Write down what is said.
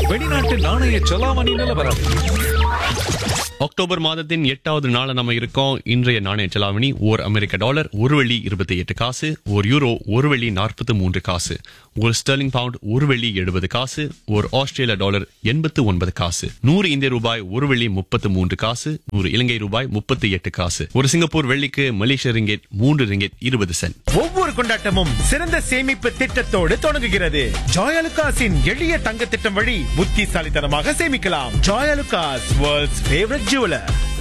வெளிநாட்டு நாணய செலாவணி நிலவரம் அக்டோபர் மாதத்தின் எட்டாவது நாள் நம்ம இருக்கோம் இன்றைய நாணய செலாவணி ஓர் அமெரிக்க டாலர் ஒரு வெள்ளி இருபத்தி எட்டு காசு ஒரு யூரோ ஒரு வெள்ளி நாற்பத்தி மூன்று காசு ஒரு ஸ்டெர்லிங் பவுண்ட் ஒரு வெள்ளி எழுபது காசு ஒரு ஆஸ்திரேலிய டாலர் எண்பத்து ஒன்பது காசு நூறு இந்திய ரூபாய் ஒரு வெள்ளி முப்பத்து மூன்று காசு நூறு இலங்கை ரூபாய் முப்பத்தி எட்டு காசு ஒரு சிங்கப்பூர் வெள்ளிக்கு மலேசிய ரிங்கெட் மூன்று ரிங்கெட் இருபது சென்ட் ஒவ்வொரு கொண்டாட்டமும் சிறந்த சேமிப்பு திட்டத்தோடு தொடங்குகிறது ஜாயலுகாஸின் எளிய தங்க திட்டம் வழி புத்திசாலித்தனமாக சேமிக்கலாம் ஜாயலுகாஸ் வேர்ல்ட்ஸ் ஃபேவரட் ஜுவலர்